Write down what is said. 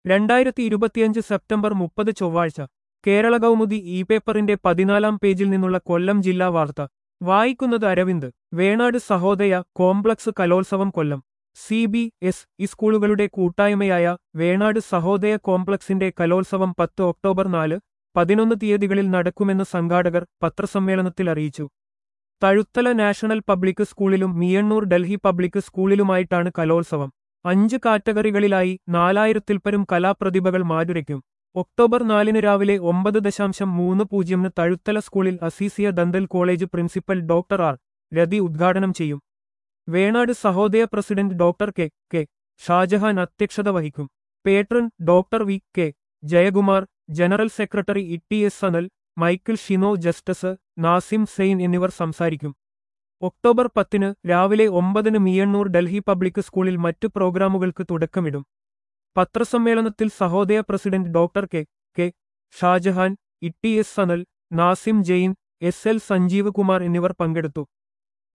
രണ്ടായിരത്തി ഇരുപത്തിയഞ്ച് സെപ്റ്റംബർ മുപ്പത് ചൊവ്വാഴ്ച കേരള കൗമുദി ഇ പേപ്പറിന്റെ പതിനാലാം പേജിൽ നിന്നുള്ള കൊല്ലം ജില്ലാ വാർത്ത വായിക്കുന്നത് അരവിന്ദ് വേണാട് സഹോദയ കോംപ്ലക്സ് കലോത്സവം Kollam C B S E സ്കൂളുകളുടെ കൂട്ടായ്മയായ വേണാട് സഹോദയ കോംപ്ലക്സിന്റെ കലോത്സവം പത്ത് ഒക്ടോബർ നാല് പതിനൊന്ന് തീയതികളിൽ നടക്കുമെന്ന് സംഘാടകർ പത്രസമ്മേളനത്തിൽ അറിയിച്ചു തഴുത്തല നാഷണൽ പബ്ലിക് സ്കൂളിലും മിയണ്ണൂർ ഡൽഹി പബ്ലിക് സ്കൂളിലുമായിട്ടാണ് കലോത്സവം അഞ്ച് കാറ്റഗറികളിലായി നാലായിരത്തിൽപ്പരും കലാപ്രതിഭകൾ മാറ്റുരയ്ക്കും ഒക്ടോബർ നാലിന് രാവിലെ ഒമ്പത് ദശാംശം മൂന്ന് പൂജ്യമിന് തഴുത്തല സ്കൂളിൽ Azeezia dental college principal doctor R Rathi ഉദ്ഘാടനം ചെയ്യും Venad Sahodaya president doctor K K Shajahan അധ്യക്ഷത വഹിക്കും patron doctor V K Jayakumar general secretary E T S Sanal Michael Shino Justus Nazim Zain എന്നിവർ സംസാരിക്കും ഒക്ടോബർ പത്തിന് രാവിലെ ഒമ്പതിന് മിയണ്ണൂർ ഡൽഹി പബ്ലിക് സ്കൂളിൽ മറ്റു പ്രോഗ്രാമുകൾക്ക് തുടക്കമിടും പത്രസമ്മേളനത്തിൽ Sahodaya president doctor K K Shajahan E T S Sanal Nazim Jain S L Sanjeev Kumar എന്നിവർ പങ്കെടുത്തു